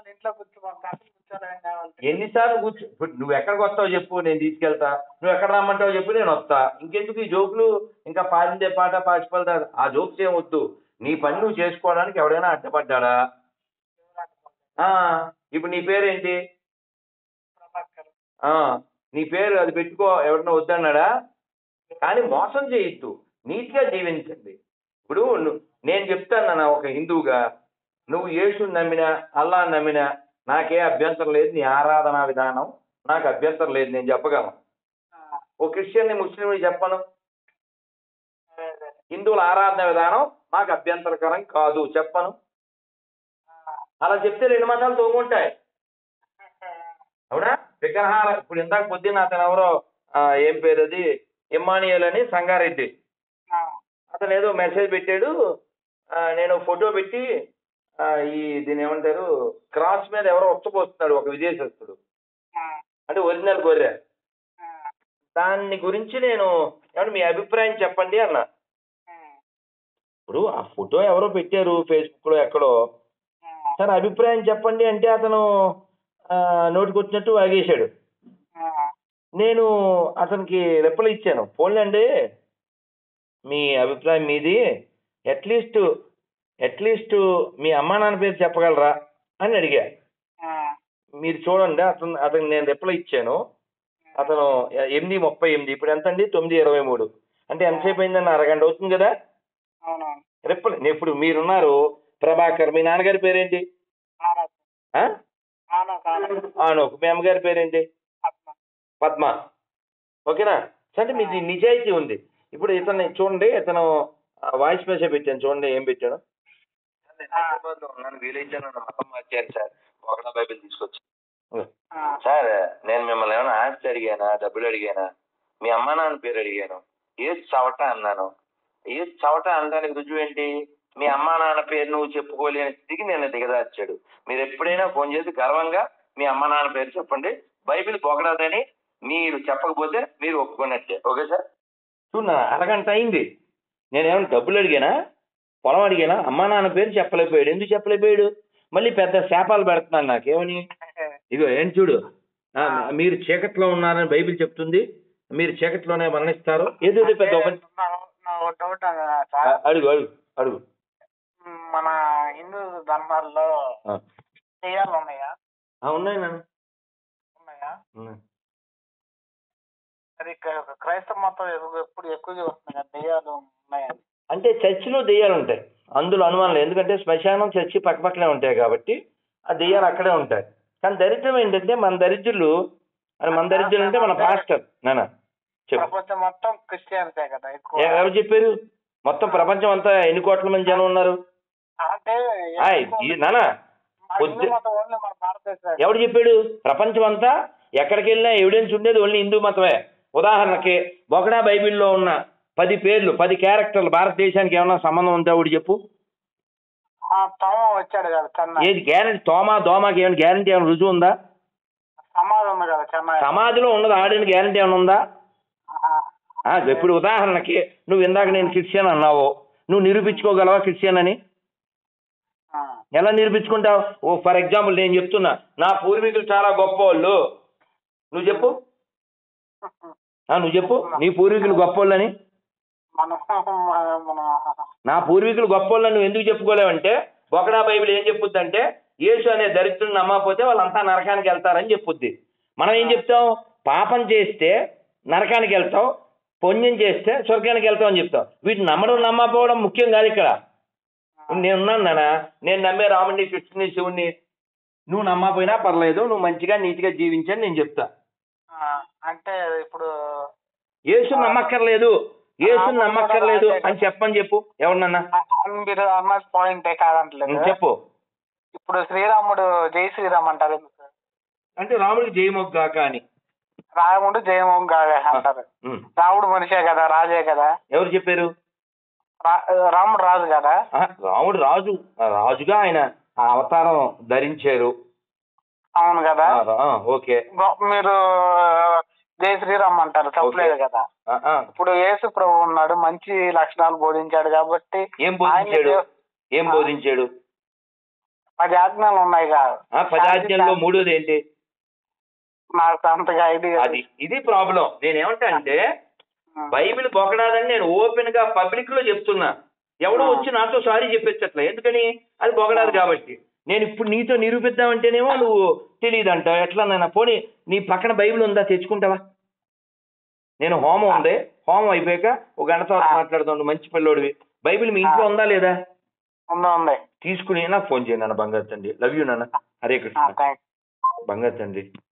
మన ఇంట్లో కూర్చో మన పక్కన కూర్చోలేం కావాలి ఎన్నిసార్లు కూర్చో ఇప్పుడు నువ్వు ఎక్కడికి వస్తావు చెప్పు నేను తీసుకెళ్తా నువ్వు ఎక్కడ రమ్మంటావు చెప్పు నేను వస్తా ఇంకెందుకు ఈ జోకులు ఇంకా పాడిందే పాట పాచిపల్దా ఆ జోక్స్ ఏం వద్దు నీ పని నువ్వు చేసుకోవడానికి ఎవడైనా అడ్డపడ్డాడా ఆ, ఇప్పుడు నీ పేరేంటి ప్రభాకర్ ఆ, నీ పేరు అది పెట్టుకో ఎవడన్నా వద్దన్నాడా కానీ మోసం చేయొద్దు నీట్గా జీవించండి ఇప్పుడు ను- నేను చెప్తాను నాన్న ఒక హిందువుగా నువ్వు యేసుని నమ్మినా అల్లా నమ్మినా నాకే అభ్యంతరం లేదు నీ ఆరాధనా విధానం నాకు అభ్యంతరం లేదు నేను చెప్పగలను ఆ, ఓ క్రిస్టియన్ని ముస్లింని చెప్పను అదే అదే హిందువుల ఆరాధన విధానం మాకు అభ్యంతరకరం కాదు చెప్పను ఆ, అలా చెప్తే రెండు మతాలు తోగుంటాయి అవునా విగ్రహాల ఇప్పుడు ఇందాక పొద్దున్న అతను ఎవరో ఆ, ఏం పేరు అది ఇమ్మానియల్ అని సంగారెడ్డి ఆ, అతను ఏదో మెసేజ్ పెట్టాడు ఆ, నేను ఫోటో పెట్టి ఆ, ఈ దీని ఏమంటారు క్రాస్ మీద ఎవరో ఉచ్చపోస్తున్నాడు ఒక విదేశస్తుడు ఆ, అంటే ఒరిజినల్ గొర్రె ఆ, దాన్ని గురించి నేను ఏమంటే మీ అభిప్రాయం చెప్పండి అన్న ఆ, ఇప్పుడు ఆ ఫోటో ఎవరో పెట్టారు ఫేస్బుక్ లో ఎక్కడో ఆ, సార్ అభిప్రాయం చెప్పండి అంటే అతను ఆ, నోటికి వచ్చినట్టు వాగేశాడు ఆ, నేను అతనికి రిప్లై ఇచ్చాను పోన్లేండి మీ అభిప్రాయం మీది అట్లీస్ట్ అట్లీస్ట్ మీ అమ్మా నాన్న పేరు చెప్పగలరా అని అడిగా ఆ, మీరు చూడండి అతను అతనికి నేను రిప్లై ఇచ్చాను అతను ఎనిమిది ముప్పై ఎనిమిది ఇప్పుడు ఎంత అండి తొమ్మిది ఇరవై మూడు అంటే ఎంతసేపు అయిందండి అరగంట అవుతుంది కదా అవునవును రిప్లై ఇప్పుడు మీరున్నారు ప్రభాకర్ మీ నాన్నగారి పేరేంటి ఆనోక్ ఆ? ఆనోక్ ఆనోక్ ఆనోక్ మీ అమ్మగారి పేరేంటి పద్మ పద్మ ఓకేనా అంటే మీది నిజాయితీ ఉంది ఇప్పుడు ఇతన్ని చూడండి ఇతను వాయిస్ మెసేజ్ పెట్టాను చూడండి ఏం పెట్టాను హైదరాబాద్లో ఉన్నాను వీలైతే నన్ను మతం మార్చారు సార్ ఒకటో బైబిల్ తీసుకొచ్చి ఆ, సార్ నేను మిమ్మల్ని ఏమైనా ఆస్తి అడిగానా డబ్బులు అడిగానా మీ అమ్మ నాన్న పేరు అడిగాను ఏది చవట అన్నాను ఏది చవట అనడానికి రుజువు ఏంటి మీ అమ్మా నాన్న పేరు నువ్వు చెప్పుకోలేని స్థితికి నేను దిగదార్చాడు మీరు ఎప్పుడైనా ఫోన్ చేసి గర్వంగా మీ అమ్మ నాన్న పేరు చెప్పండి బైబిల్ పొగడదని మీరు చెప్పకపోతే మీరు ఒప్పుకున్నట్టే ఓకే సార్ చూడ అరగంట అయింది నేనేమైనా డబ్బులు అడిగానా పొలం అడిగానా అమ్మా నాన్న పేరు చెప్పలేకపోయాడు ఎందుకు చెప్పలేకపోయాడు మళ్ళీ పెద్ద శాపాలు పెడుతున్నాను నాకేమని ఇగో ఏం చూడు ఆ, మీరు చీకట్లో ఉన్నారని బైబిల్ చెప్తుంది మీరు చీకట్లోనే మరణిస్తారు ఏదో ఏదో పెద్ద ఒక- నా- నా ఒక డౌట్ అన్న ఆ, సార్ అడుగు అడుగు అడుగు మన హిందూ ధర్మాల్లో ఆ. దెయ్యాలు ఉన్నాయా ఆ, ఉన్నాయి నాన్న ఉన్నాయా ఉన్నాయి. అది క్రై- క్రైస్తవ మతం ఎప్పుడు ఎప్పుడు ఎక్కువ చూస్తుంది కదా దెయ్యాలు ఉన్నాయని అంటే చర్చిలో దెయ్యాలు ఉంటాయి అందులో అనుమానం లేదు ఎందుకంటే శ్మశానం చర్చి పక్కపక్కనే ఉంటాయి కాబట్టి ఆ దెయ్యాలు అక్కడే ఉంటాయి కానీ దరిద్రం ఏంటంటే మన దరిద్రులు అని మన దరిద్రులు అంటే మన పాస్టర్ నాన్న చెప్పు ప్రపంచం మొత్తం క్రిస్టియన్సే కదా ఎక్కువ ఏ- ఎవరు చెప్పారు మొత్తం ప్రపంచం అంతా ఎన్ని కోట్ల మంది జనం ఉన్నారు అంటే ఆయ్, ఎక్కువ- ఈ- నాన్న మన హిందూ పొద్దు- మతం ఓన్లీ మన భారతదేశం ఎవడు చెప్పాడు ప్రపంచం అంతా ఎక్కడికి వెళ్ళినా ఎవిడెన్స్ ఉండేది ఓన్లీ హిందూ మతమే ఉదాహరణకి బొకడా బైబిల్లో ఉన్న పది పేర్లు పది క్యారెక్టర్లు భారతదేశానికి ఏమన్నా సంబంధం ఉంటే ఒకటి చెప్పు తమ వచ్చాడు కదా చెన్నై ఏది గ్యారంటీ తోమా దోమాకి ఏమైనా గ్యారంటీ ఏమైనా రుజువు ఉందా సమాధి ఉంది కదా చెన్నై సమాధిలో ఉన్నది ఆడిన గ్యారంటీ ఏమైనా ఉందా ఆహా. ఆ, ఇప్పుడు ఉదాహరణకి నువ్వు ఇందాక నేను క్రిస్టియన్ అన్నావు నువ్వు నిరూపించుకోగలవా క్రిస్టియన్ అని ఆ. ఎలా నిరూపించుకుంటావు ఓ ఫర్ ఎగ్జాంపుల్ నేను చెప్తున్నా నా పూర్వీకులు చాలా గొప్ప వాళ్ళు నువ్వు చెప్పు ఆ, నువ్వు చెప్పు నీ పూర్వీకులు గొప్పోళ్ళని మనం మన- మన నా పూర్వీకులు గొప్పోళ్ళని నువ్వు ఎందుకు చెప్పుకోలేవంటే బొకడా బైబిల్ ఏం చెప్పుద్ది అంటే యేసు అనే దరిద్రుని నమ్మకపోతే వాళ్ళంతా నరకానికి వెళ్తారని చెప్పుద్ది మనం ఏం చెప్తాం పాపం చేస్తే నరకానికి వెళ్తాం పుణ్యం చేస్తే స్వర్గానికి వెళ్తాం అని చెప్తాం వీటిని నమ్మడం నమ్మకపోవడం ముఖ్యం కాదు ఇక్కడ నేను ఉన్నాను నాన్న నేను నమ్మే రాముడిని కృష్ణుని శివుణ్ణి నువ్వు నమ్మకపోయినా పర్లేదు నువ్వు మంచిగా నీట్గా జీవించని నేను చెప్తా ఆ, అంటే ఇప్పుడు యేసు నమ్మక్కర్లేదు యేసు నమ్మక్కర్లేదు అని చెప్పని చెప్పు ఎవరినన్నా ఆ- మీరు అన్న పాయింటే కాదంటలేదు చెప్పు ఇప్పుడు శ్రీరాముడు జై శ్రీరామ్ అంటారు ఎందుకు? అంటే రాముడికి జయమొగ్గాక అని రాముడు జయమోహన్ గారు అంటారు ఉమ్. రాముడు మనిషే కదా రాజే కదా ఎవరు చెప్పారు రా- రాముడు రాజు కదా ఆ, రాముడు రాజు ఆ, రాజుగా ఆయన ఆ అవతారం ధరించారు అవును కదా ఆ, ఆ, ఓకే గొ- మీరు జై శ్రీరామ్ అంటారు తప్పలేదు కదా ఆ, ఆ. ఇప్పుడు యేసు ప్రభు ఉన్నాడు మంచి లక్షణాలు బోధించాడు కాబట్టి ఏం బోధించాడు ఆయన- ఏం బోధించాడు పది ఆజ్ఞలు ఉన్నాయి కాదు ఆ పది ఆజ్ఞల్లో మూడోది ఏంటి నాకు అంతగా ఐడియా అది ఇది ప్రాబ్లం నేను ఏమంటా అంటే బైబిల్ బొగడాదని నేను ఓపెన్ గా పబ్లిక్ లో చెప్తున్నా ఎవడో వచ్చి నాతో సారీ చెప్పేచ్చట్లే ఎందుకని అది బొగడాదు కాబట్టి నేను ఇప్పుడు నీతో నిరూపిద్దామంటేనేమో నువ్వు తెలియదంట ఎట్లా నాన్న పోనీ నీ పక్కన బైబిల్ ఉందా తెచ్చుకుంటావా నేను హోమం ఉంది హోమం అయిపోయాక ఒక గంట తర్వాత మాట్లాడదాం నువ్వు మంచి పిల్లోడివి బైబిల్ మీ ఇంట్లో ఉందా లేదా ఉంది ఉంది తీసుకుని నాకు ఫోన్ చేయండి నాన్న బంగారు తండ్రి లవ్ యూ నాన్న హరే కృష్ణ థ్యాంక్ బంగారు తండ్రి